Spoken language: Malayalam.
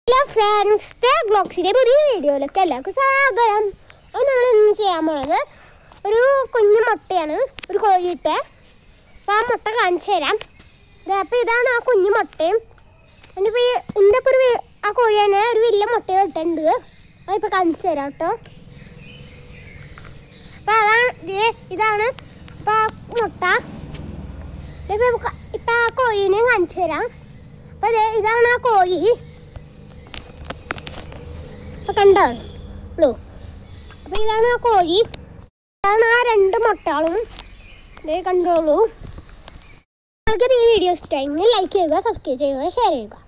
ഹലോ ഫ്രണ്ട്സ് ബ്ലോഗ്സിന്റെ പുതിയ വീഡിയോയിലേക്ക് എല്ലാവർക്കും സ്വാഗതം അപ്പോൾ നമ്മൾ ഇന്ന് ചെയ്യാൻ പോണത് ഒരു കുഞ്ഞു മുട്ടയാണ് ഒരു കോഴിയിട്ടെ അപ്പോൾ ആ മുട്ട കാണിച്ചു തരാം ദേ, അപ്പോൾ ഇതാണ് ആ കുഞ്ഞു മുട്ടയും എന്നിപ്പോൾ ഈ ഇതിൻ്റെ ഇപ്പോൾ ഒരു വി- ആ കോഴി തന്നെ ഒരു വലിയ മുട്ട ഇട്ടുണ്ട് അതിപ്പോൾ കാണിച്ചു തരാം കേട്ടോ അപ്പോൾ അതാണ് ദേ, ഇതാണ് അപ്പോൾ ആ മുട്ട ഇപ്പോൾ ഇപ്പം ആ കോഴീനെ കാണിച്ചു തരാം അപ്പോൾ ദേ, ഇതാണ് ആ കോഴി അപ്പൊ കണ്ടോ ബ്ലൂ അപ്പൊ ഇതാണ് ആ കോഴി ഇതാണ് ആ രണ്ട് മുട്ടകളും ദേ കണ്ടോളൂ നിങ്ങൾക്ക് ഈ വീഡിയോ ഇഷ്ടമെങ്കിൽ ലൈക്ക് ചെയ്യുക സബ്സ്ക്രൈബ് ചെയ്യുക ഷെയർ ചെയ്യുക